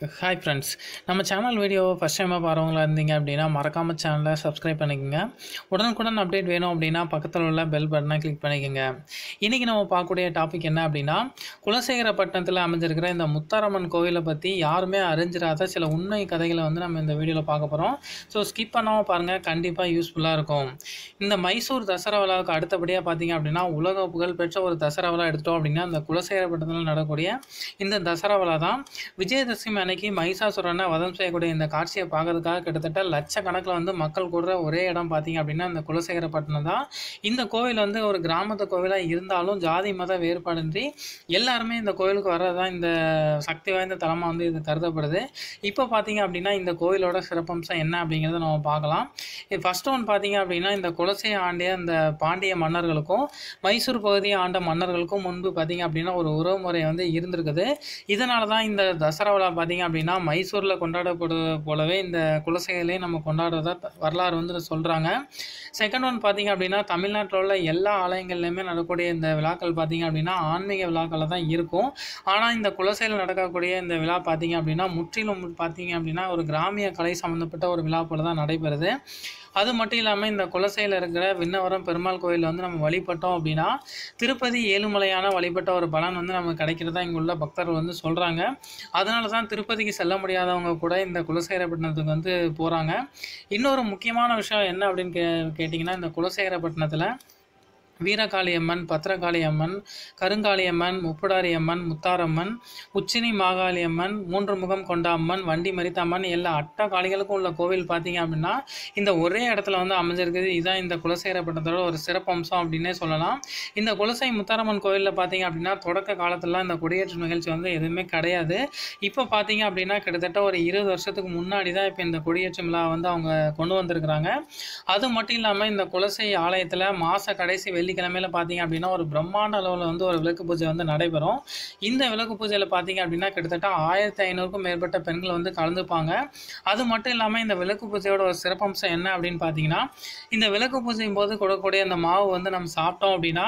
hi friends நம்ம channel வீடியோவை first டைமாக பாருவங்களா இருந்தீங்க அப்படின்னா மறக்காமல் சேனலை சப்ஸ்கிரைப் பண்ணிக்கோங்க உடனுக்குடன் அப்டேட் வேணும் அப்படின்னா பக்கத்தில் உள்ள பெல் பட்டனை கிளிக் பண்ணிக்கோங்க இன்றைக்கி நம்ம பார்க்கக்கூடிய டாபிக் என்ன அப்படின்னா குலசேகரப்பட்டினத்தில் அமைஞ்சிருக்கிற இந்த முத்தாரம்மன் கோவிலை பற்றி யாருமே அறிஞ்சிராத சில உண்மை கதைகளை வந்து நம்ம இந்த வீடியோவில் பார்க்க போகிறோம் ஸோ ஸ்கிப் பண்ணாமல் பாருங்கள் கண்டிப்பாக யூஸ்ஃபுல்லாக இருக்கும் இந்த மைசூர் தசரா விழாவுக்கு அடுத்தபடியாக பார்த்தீங்க அப்படின்னா உலக புகழ்பெற்ற ஒரு தசரா விழா எடுத்துட்டோம் அப்படின்னா இந்த குலசேகரப்பட்டினத்தில் நடக்கக்கூடிய இந்த தசரா விழா தான் விஜயதசமி அன்னைக்கு மகிஷாசுரனை வதம் செய்யக்கூடிய இந்த காட்சியை பார்க்கறதுக்காக கிட்டத்தட்ட லட்சக்கணக்கில் வந்து மக்கள் கூடுற ஒரே இடம் பார்த்தீங்க அப்படின்னா இந்த குலசேகரப்பட்டினம் தான் இந்த கோவில் வந்து ஒரு கிராமத்து கோவிலாக இருந்தாலும் ஜாதி மத வேறுபாடின்றி எல்லாருமே இந்த கோவிலுக்கு வர்றது தான் இந்த சக்தி வாய்ந்த தலமாக வந்து இது கருதப்படுது இப்போ பார்த்தீங்க அப்படின்னா இந்த கோவிலோட சிறப்பம்சம் என்ன அப்படிங்கிறத நம்ம பார்க்கலாம் ஃபர்ஸ்ட் ஒன் பார்த்தீங்க அப்படின்னா இந்த குலசை ஆண்டிய இந்த பாண்டிய மன்னர்களுக்கும் மைசூர் பகுதியை ஆண்ட மன்னர்களுக்கும் முன்பு பார்த்தீங்க அப்படின்னா ஒரு உறவுமுறை வந்து இருந்திருக்குது இதனால தான் இந்த தசரா விழா பார்த்தீங்க அப்படின்னா மைசூரில் கொண்டாடப்படுவது போலவே இந்த குலசைகளையும் நம்ம கொண்டாடுறதா த- வரலாறு வந்து சொல்கிறாங்க செகண்ட் ஒன் பார்த்தீங்க அப்படின்னா தமிழ்நாட்டில் உள்ள எல்லா ஆலயங்கள்லையுமே நடக்கக்கூடிய இந்த விழாக்கள் பார்த்தீங்க அப்படின்னா ஆன்மீக விழாக்களில் தான் இருக்கும் ஆனால் இந்த குலசையில் நடக்கக்கூடிய இந்த விழா பார்த்தீங்க அப்படின்னா முற்றிலும் பார்த்தீங்க அப்படின்னா ஒரு கிராமிய கலை சம்மந்தப்பட்ட ஒரு விழா போல தான் நடைபெறுது அது மட்டும் இல்லாமல் இந்த குலசையில் இருக்கிற விண்ணவரம் பெருமாள் கோயிலில் வந்து நம்ம வழிபட்டோம் அப்படின்னா திருப்பதி ஏழுமலையான வழிபட்ட ஒரு பலன் வந்து நமக்கு கிடைக்கிறதா இங்கே உள்ள பக்தர்கள் வந்து சொல்கிறாங்க அதனால தான் திருப்பதிக்கு செல்ல முடியாதவங்க கூட இந்த குலசேகரப்பட்டினத்துக்கு வந்து போகிறாங்க இன்னொரு முக்கியமான விஷயம் என்ன அப்படின்னு கே கேட்டிங்கன்னா இந்த குலசேகரப்பட்டினத்தில் வீரகாளியம்மன் பத்திரகாளியம்மன் கருங்காளியம்மன் முப்புடாரியம்மன் முத்தாரம்மன் உச்சினி மாகாளியம்மன் மூன்று முகம் கொண்ட அம்மன் வண்டி மரித்த அம்மன் எல்லா அட்ட காளிகளுக்கும் உள்ள கோவில் பார்த்தீங்க அப்படின்னா இந்த ஒரே இடத்துல வந்து அமைஞ்சிருக்குது இதுதான் இந்த குலசேகரப்பட்டினத்தோட ஒரு சிறப்பம்சம் அப்படின்னே சொல்லலாம் இந்த குலசை முத்தாரம்மன் கோவிலில் பார்த்தீங்க அப்படின்னா தொடக்க காலத்துலலாம் இந்த கொடியேற்ற நிகழ்ச்சி வந்து எதுவுமே கிடையாது இப்போ பார்த்தீங்க அப்படின்னா கிட்டத்தட்ட ஒரு இருபது வருஷத்துக்கு முன்னாடி தான் இப்போ இந்த கொடியேற்றம் விழா வந்து அவங்க கொண்டு வந்திருக்கிறாங்க அது மட்டும் இல்லாமல் இந்த குலசை ஆலயத்தில் மாத கடைசி வெள்ளிக்கிழமையில பார்த்தீங்க அப்படின்னா ஒரு பிரம்மாண்ட அளவில் வந்து ஒரு விளக்கு பூஜை வந்து நடைபெறும் இந்த விளக்கு பூஜையில் பார்த்தீங்க அப்படின்னா கிட்டத்தட்ட ஆயிரத்தி ஐநூறுக்கும் மேற்பட்ட பெண்கள் வந்து கலந்துப்பாங்க அது மட்டும் இல்லாமல் இந்த விளக்கு பூஜையோட ஒரு சிறப்பம்சம் என்ன அப்படின்னு பார்த்தீங்கன்னா இந்த விளக்கு பூஜையும் போது கொடுக்கக்கூடிய அந்த மாவு வந்து நம்ம சாப்பிட்டோம் அப்படின்னா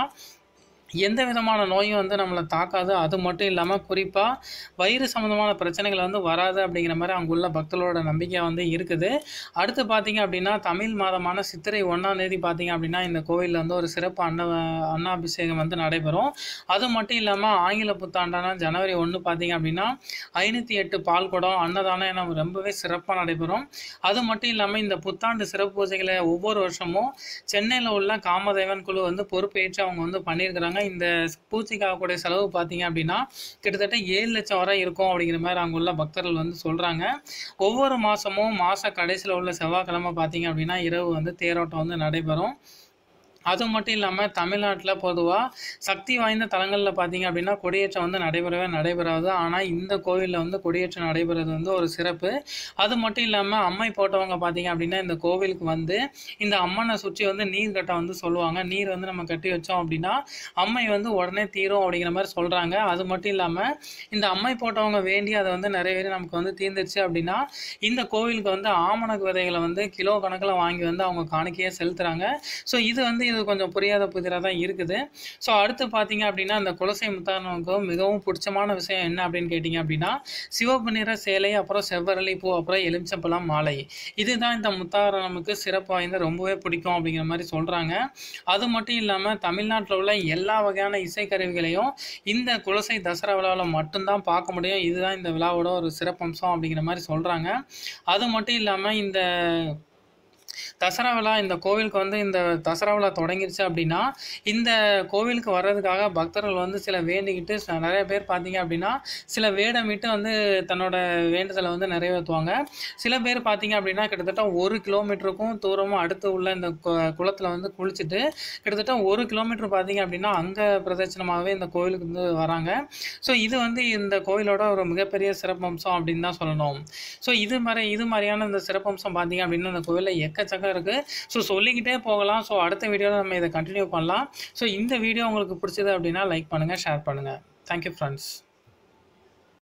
எந்த விதமான நோயும் வந்து நம்மளை தாக்காது அது மட்டும் இல்லாமல் குறிப்பாக வயிறு சம்மந்தமான பிரச்சனைகள் வந்து வராது அப்படிங்கிற மாதிரி அங்குள்ள பக்தர்களோட நம்பிக்கை வந்து இருக்குது அடுத்து பார்த்தீங்க அப்படின்னா தமிழ் மாதமான சித்திரை ஒன்றாம் தேதி பார்த்தீங்க அப்படின்னா இந்த கோவிலில் வந்து ஒரு சிறப்பு அன்ன அன்னாபிஷேகம் வந்து நடைபெறும் அது மட்டும் இல்லாமல் ஆங்கில புத்தாண்டான ஜனவரி ஒன்று பார்த்தீங்க அப்படின்னா ஐநூற்றி எட்டு பால் குடம் அன்னதானம் என ரொம்பவே சிறப்பாக நடைபெறும் அது மட்டும் இல்லாமல் இந்த புத்தாண்டு சிறப்பு பூஜைகளை ஒவ்வொரு வருஷமும் சென்னையில் உள்ள காமதேவன் குழு வந்து பொறுப்பேற்று அவங்க வந்து பண்ணியிருக்கிறாங்க இந்த பூஜைக்காகக்கூடிய செலவு பார்த்தீங்க அப்படின்னா கிட்டத்தட்ட ஏழு லட்சம் வரை இருக்கும் அப்படிங்கிற மாதிரி அங்கே உள்ள பக்தர்கள் வந்து சொல்கிறாங்க ஒவ்வொரு மாதமும் மாத கடைசியில் உள்ள செவ்வாய்க்கிழமை பார்த்தீங்க அப்படின்னா இரவு வந்து தேரோட்டம் வந்து நடைபெறும் அது மட்டும் இல்லாமல் தமிழ்நாட்டில் பொதுவாக சக்தி வாய்ந்த தலங்களில் பார்த்தீங்க அப்படின்னா கொடியேற்றம் வந்து நடைபெறவே நடைபெறாது ஆனால் இந்த கோவிலில் வந்து கொடியேற்றம் நடைபெறது வந்து ஒரு சிறப்பு அது மட்டும் இல்லாமல் அம்மை போட்டவங்க பார்த்தீங்க அப்படின்னா இந்த கோவிலுக்கு வந்து இந்த அம்மனை சுற்றி வந்து நீர் கட்ட வந்து சொல்லுவாங்க நீர் வந்து நம்ம கட்டி வச்சோம் அப்படின்னா அம்மை வந்து உடனே தீரும் அப்படிங்கிற மாதிரி சொல்கிறாங்க அது மட்டும் இல்லாமல் இந்த அம்மை போட்டவங்க வேண்டி அதை வந்து நிறைவேறி நமக்கு வந்து தீர்ந்துருச்சு அப்படின்னா இந்த கோவிலுக்கு வந்து ஆமணக்கு விதைகளை வந்து கிலோ கணக்கில் வாங்கி வந்து அவங்க காணிக்கையாக செலுத்துகிறாங்க ஸோ இது வந்து இது கொஞ்சம் புரியாத புதிராக தான் இருக்குது ஸோ அடுத்து பார்த்தீங்க அப்படின்னா இந்த குலசை முத்தானவங்க மிகவும் பிடிச்சமான விஷயம் என்ன அப்படின்னு கேட்டிங்க அப்படின்னா சிவப்பு நிற சேலை அப்புறம் செவ்வரளி பூ அப்புறம் எலுமிச்சம்பழம் மாலை இதுதான் இந்த முத்தாரனுக்கு சிறப்பு வாய்ந்த ரொம்பவே பிடிக்கும் அப்படிங்கிற மாதிரி சொல்கிறாங்க அது மட்டும் இல்லாமல் தமிழ்நாட்டில் உள்ள எல்லா வகையான இசைக்கருவிகளையும் இந்த குலசை தசரா விழாவில் மட்டும்தான் பார்க்க முடியும் இதுதான் இந்த விழாவோட ஒரு சிறப்பம்சம் அப்படிங்கிற மாதிரி சொல்கிறாங்க அது மட்டும் இல்லாமல் இந்த தசரா விழா இந்த கோவிலுக்கு வந்து இந்த தசரா விழா தொடங்கிருச்சு அப்படின்னா இந்த கோவிலுக்கு வர்றதுக்காக பக்தர்கள் வந்து சில வேண்டிக்கிட்டு ச- நிறைய பேர் பார்த்தீங்க அப்படின்னா சில வேடமிட்டு வந்து தன்னோட வேண்டுதலை வந்து நிறைவேற்றுவாங்க சில பேர் பார்த்தீங்க அப்படின்னா கிட்டத்தட்ட ஒரு கிலோமீட்டருக்கும் தூரமும் அடுத்து உள்ள இந்த கு- குளத்துல வந்து குளிச்சுட்டு கிட்டத்தட்ட ஒரு கிலோமீட்டர் பார்த்தீங்க அப்படின்னா அங்கே பிரதட்சணமாகவே இந்த கோவிலுக்கு வந்து வராங்க ஸோ இது வந்து இந்த கோவிலோட ஒரு மிகப்பெரிய சிறப்பம்சம் அப்படின்னு தான் சொல்லணும் ஸோ இது மாதிரி இது மாதிரியான இந்த சிறப்பம்சம் பார்த்தீங்க அப்படின்னா இந்த கோவிலில் எக்கச்சக்கம் இருக்குது ஸோ சொல்லிக்கிட்டே போகலாம் ஸோ அடுத்த வீடியோவில் நம்ம இதை கண்டினியூ பண்ணலாம் ஸோ இந்த வீடியோ உங்களுக்கு பிடிச்சது அப்படின்னா லைக் பண்ணுங்கள் ஷேர் பண்ணுங்கள் தேங்க்யூ ஃப்ரெண்ட்ஸ்